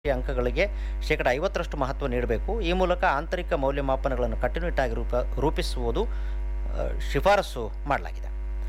ಅಂಕಗಳಿಗೆ ಶೇಕಡ ಐವತ್ತರಷ್ಟು ಮಹತ್ವ ನೀಡಬೇಕು ಈ ಮೂಲಕ ಆಂತರಿಕ ಮೌಲ್ಯಮಾಪನಗಳನ್ನು ಕಟ್ಟುನಿಟ್ಟಾಗಿ ರೂಪ ರೂಪಿಸುವುದು ಆ, ಶಿಫಾರಸು ಮಾಡಲಾಗಿದೆ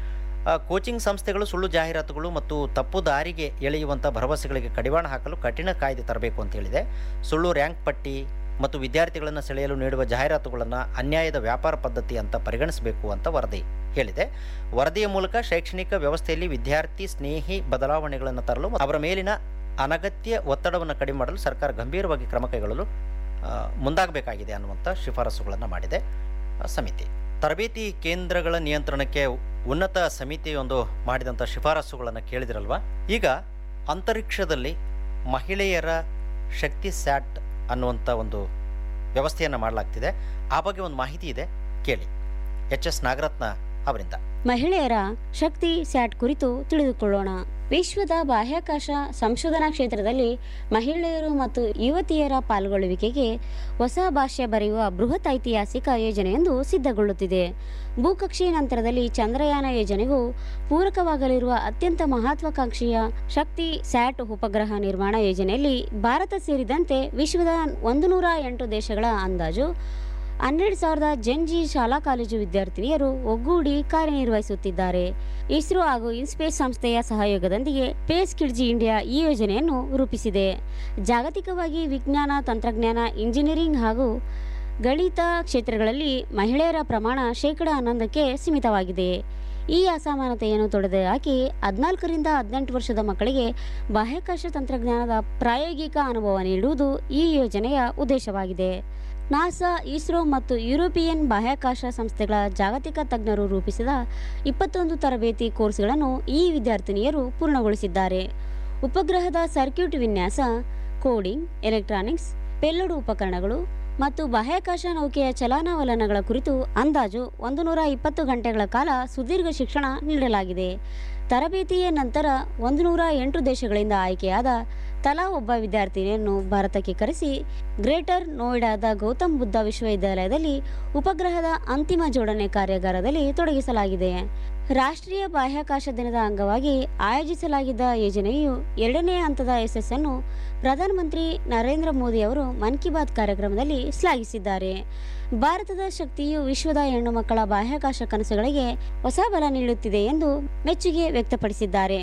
ಆ, ಕೋಚಿಂಗ್ ಸಂಸ್ಥೆಗಳು ಸುಳ್ಳು ಜಾಹೀರಾತುಗಳು ಮತ್ತು ತಪ್ಪು ದಾರಿಗೆ ಎಳೆಯುವಂಥ ಭರವಸೆಗಳಿಗೆ ಕಡಿವಾಣ ಹಾಕಲು ಕಠಿಣ ಕಾಯ್ದೆ ತರಬೇಕು ಅಂತ ಹೇಳಿದೆ ಸುಳ್ಳು ರ್ಯಾಂಕ್ ಪಟ್ಟಿ ಮತ್ತು ವಿದ್ಯಾರ್ಥಿಗಳನ್ನು ಸೆಳೆಯಲು ನೀಡುವ ಜಾಹೀರಾತುಗಳನ್ನು ಅನ್ಯಾಯದ ವ್ಯಾಪಾರ ಪದ್ಧತಿ ಅಂತ ಪರಿಗಣಿಸಬೇಕು ಅಂತ ವರದಿ ಹೇಳಿದೆ ವರದಿಯ ಮೂಲಕ ಶೈಕ್ಷಣಿಕ ವ್ಯವಸ್ಥೆಯಲ್ಲಿ ವಿದ್ಯಾರ್ಥಿ ಸ್ನೇಹಿ ಬದಲಾವಣೆಗಳನ್ನು ತರಲು ಮತ್ತು ಅವರ ಮೇಲಿನ ಅನಗತ್ಯ ಒತ್ತಡವನ್ನು ಕಡಿಮೆ ಮಾಡಲು ಸರ್ಕಾರ ಗಂಭೀರವಾಗಿ ಕ್ರಮ ಕೈಗೊಳ್ಳಲು ಆ, ಮುಂದಾಗಬೇಕಾಗಿದೆ ಅನ್ನುವಂಥ ಶಿಫಾರಸುಗಳನ್ನು ಮಾಡಿದೆ ಆ, ಸಮಿತಿ ತರಬೇತಿ ಕೇಂದ್ರಗಳ ನಿಯಂತ್ರಣಕ್ಕೆ ಉನ್ನತ ಸಮಿತಿಯೊಂದು ಮಾಡಿದಂಥ ಶಿಫಾರಸುಗಳನ್ನು ಕೇಳಿದಿರಲ್ವಾ ಈಗ ಅಂತರಿಕ್ಷದಲ್ಲಿ ಮಹಿಳೆಯರ ಶಕ್ತಿ ಸ್ಯಾಟ್ ಅನ್ನುವಂಥ ಒಂದು ವ್ಯವಸ್ಥೆಯನ್ನು ಮಾಡಲಾಗ್ತಿದೆ ಆ ಬಗ್ಗೆ ಒಂದು ಮಾಹಿತಿ ಇದೆ ಕೇಳಿ ಎಚ್ ಎಸ್ ನಾಗರತ್ನ ಅವರಿಂದ ಮಹಿಳೆಯರ ಶಕ್ತಿ ಸ್ಯಾಟ್ ಕುರಿತು ತಿಳಿದುಕೊಳ್ಳೋಣ ವಿಶ್ವದ ಬಾಹ್ಯಾಕಾಶ ಸಂಶೋಧನಾ ಕ್ಷೇತ್ರದಲ್ಲಿ ಮಹಿಳೆಯರು ಮತ್ತು ಯುವತಿಯರ ಪಾಲ್ಗೊಳ್ಳುವಿಕೆಗೆ ಹೊಸ ಭಾಷೆ ಬರೆಯುವ ಬೃಹತ್ ಐತಿಹಾಸಿಕ ಯೋಜನೆಯೊಂದು ಸಿದ್ಧಗೊಳ್ಳುತ್ತಿದೆ ಭೂಕಕ್ಷೆ ನಂತರದಲ್ಲಿ ಚಂದ್ರಯಾನ ಯೋಜನೆಗೂ ಪೂರಕವಾಗಲಿರುವ ಅತ್ಯಂತ ಮಹತ್ವಾಕಾಂಕ್ಷೆಯ ಶಕ್ತಿ ಸ್ಯಾಟ್ ಉಪಗ್ರಹ ನಿರ್ಮಾಣ ಯೋಜನೆಯಲ್ಲಿ ಭಾರತ ಸೇರಿದಂತೆ ವಿಶ್ವದ ಒಂದು ನೂರ ಎಂಟು ದೇಶಗಳ ಅಂದಾಜು ಹನ್ನೆರಡು ಸಾವಿರದ ಜೆನ್ಜಿ ಶಾಲಾ ಕಾಲೇಜು ವಿದ್ಯಾರ್ಥಿನಿಯರು ಒಗ್ಗೂಡಿ ಕಾರ್ಯನಿರ್ವಹಿಸುತ್ತಿದ್ದಾರೆ ಇಸ್ರೋ ಹಾಗೂ ಇನ್ಸ್ಪೇಸ್ ಸಂಸ್ಥೆಯ ಸಹಯೋಗದೊಂದಿಗೆ ಪೇಸ್ ಕಿಡ್ಜಿ ಇಂಡಿಯಾ ಈ ಯೋಜನೆಯನ್ನು ರೂಪಿಸಿದೆ ಜಾಗತಿಕವಾಗಿ ವಿಜ್ಞಾನ ತಂತ್ರಜ್ಞಾನ ಇಂಜಿನಿಯರಿಂಗ್ ಹಾಗೂ ಗಣಿತ ಕ್ಷೇತ್ರಗಳಲ್ಲಿ ಮಹಿಳೆಯರ ಪ್ರಮಾಣ ಶೇಕಡ ಹನ್ನೊಂದಕ್ಕೆ ಸೀಮಿತವಾಗಿದೆ ಈ ಅಸಮಾನತೆಯನ್ನು ತೊಡೆದುಹಾಕಿ ಹದಿನಾಲ್ಕರಿಂದ ಹದಿನೆಂಟು ವರ್ಷದ ಮಕ್ಕಳಿಗೆ ಬಾಹ್ಯಾಕಾಶ ತಂತ್ರಜ್ಞಾನದ ಪ್ರಾಯೋಗಿಕ ಅನುಭವ ನೀಡುವುದು ಈ ಯೋಜನೆಯ ಉದ್ದೇಶವಾಗಿದೆ ನಾಸಾ ಇಸ್ರೋ ಮತ್ತು ಯುರೋಪಿಯನ್ ಬಾಹ್ಯಾಕಾಶ ಸಂಸ್ಥೆಗಳ ಜಾಗತಿಕ ತಜ್ಞರು ರೂಪಿಸಿದ ಇಪ್ಪತ್ತೊಂದು ತರಬೇತಿ ಕೋರ್ಸ್ಗಳನ್ನು ಈ ವಿದ್ಯಾರ್ಥಿನಿಯರು ಪೂರ್ಣಗೊಳಿಸಿದ್ದಾರೆ ಉಪಗ್ರಹದ ಸರ್ಕ್ಯೂಟ್ ವಿನ್ಯಾಸ ಕೋಡಿಂಗ್ ಎಲೆಕ್ಟ್ರಾನಿಕ್ಸ್ ಪೆಲ್ಲೋಡು ಉಪಕರಣಗಳು ಮತ್ತು ಬಾಹ್ಯಾಕಾಶ ನೌಕೆಯ ಚಲನವಲನಗಳ ಕುರಿತು ಅಂದಾಜು ಒಂದು ನೂರ ಇಪ್ಪತ್ತು ಗಂಟೆಗಳ ಕಾಲ ಸುದೀರ್ಘ ಶಿಕ್ಷಣ ನೀಡಲಾಗಿದೆ ತರಬೇತಿಯ ನಂತರ ಒಂದು ನೂರ ಎಂಟು ದೇಶಗಳಿಂದ ಆಯ್ಕೆಯಾದ ತಲಾ ಒಬ್ಬ ವಿದ್ಯಾರ್ಥಿನಿಯನ್ನು ಭಾರತಕ್ಕೆ ಕರೆಸಿ ಗ್ರೇಟರ್ ನೋಯ್ಡಾದ ಗೌತಮ್ ಬುದ್ಧ ವಿಶ್ವವಿದ್ಯಾಲಯದಲ್ಲಿ ಉಪಗ್ರಹದ ಅಂತಿಮ ಜೋಡಣೆ ಕಾರ್ಯಾಗಾರದಲ್ಲಿ ತೊಡಗಿಸಲಾಗಿದೆ ರಾಷ್ಟ್ರೀಯ ಬಾಹ್ಯಾಕಾಶ ದಿನದ ಅಂಗವಾಗಿ ಆಯೋಜಿಸಲಾಗಿದ್ದ ಯೋಜನೆಯು ಎರಡನೇ ಹಂತದ ಯಶಸ್ಸನ್ನು ಪ್ರಧಾನಮಂತ್ರಿ ನರೇಂದ್ರ ಮೋದಿ ಅವರು ಮನ್ ಕಿ ಬಾತ್ ಕಾರ್ಯಕ್ರಮದಲ್ಲಿ ಶ್ಲಾಘಿಸಿದ್ದಾರೆ ಭಾರತದ ಶಕ್ತಿಯು ವಿಶ್ವದ ಹೆಣ್ಣು ಮಕ್ಕಳ ಬಾಹ್ಯಾಕಾಶ ಕನಸುಗಳಿಗೆ ಹೊಸ ಬಲ ನೀಡುತ್ತಿದೆ ಎಂದು ಮೆಚ್ಚುಗೆ ವ್ಯಕ್ತಪಡಿಸಿದ್ದಾರೆ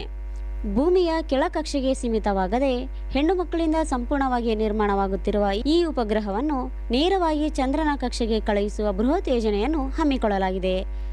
ಭೂಮಿಯ ಕೆಳಕಕ್ಷೆಗೆ ಸೀಮಿತವಾಗದೆ ಹೆಣ್ಣು ಮಕ್ಕಳಿಂದ ಸಂಪೂರ್ಣವಾಗಿ ನಿರ್ಮಾಣವಾಗುತ್ತಿರುವ ಈ ಉಪಗ್ರಹವನ್ನು ನೇರವಾಗಿ ಚಂದ್ರನ ಕಕ್ಷೆಗೆ ಕಳುಹಿಸುವ ಬೃಹತ್ ಯೋಜನೆಯನ್ನು ಹಮ್ಮಿಕೊಳ್ಳಲಾಗಿದೆ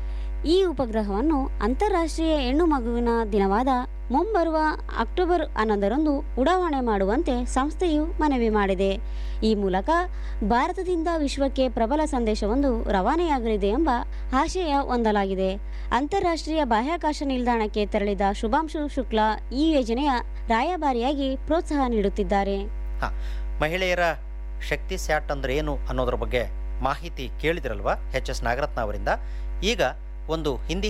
ಈ ಉಪಗ್ರಹವನ್ನು ಅಂತಾರಾಷ್ಟ್ರೀಯ ಹೆಣ್ಣು ಮಗುವಿನ ದಿನವಾದ ಮುಂಬರುವ ಅಕ್ಟೋಬರ್ ಹನ್ನೊಂದರಂದು ಉಡಾವಣೆ ಮಾಡುವಂತೆ ಸಂಸ್ಥೆಯು ಮನವಿ ಮಾಡಿದೆ ಈ ಮೂಲಕ ಭಾರತದಿಂದ ವಿಶ್ವಕ್ಕೆ ಪ್ರಬಲ ಸಂದೇಶವೊಂದು ರವಾನೆಯಾಗಲಿದೆ ಎಂಬ ಆಶಯ ಹೊಂದಲಾಗಿದೆ ಅಂತಾರಾಷ್ಟ್ರೀಯ ಬಾಹ್ಯಾಕಾಶ ನಿಲ್ದಾಣಕ್ಕೆ ತೆರಳಿದ ಶುಭಾಂಶು ಶುಕ್ಲಾ ಈ ಯೋಜನೆಯ ರಾಯಭಾರಿಯಾಗಿ ಪ್ರೋತ್ಸಾಹ ನೀಡುತ್ತಿದ್ದಾರೆ ಹಾಂ ಮಹಿಳೆಯರ ಶಕ್ತಿ ಸ್ಯಾಟ್ ಅಂದ್ರೆ ಏನು ಅನ್ನೋದ್ರ ಬಗ್ಗೆ ಮಾಹಿತಿ ಕೇಳಿದಿರಲ್ವಾ ಎಚ್ ಎಸ್ ನಾಗರತ್ನ ಅವರಿಂದ ಈಗ ಒಂದು ಹಿಂದಿ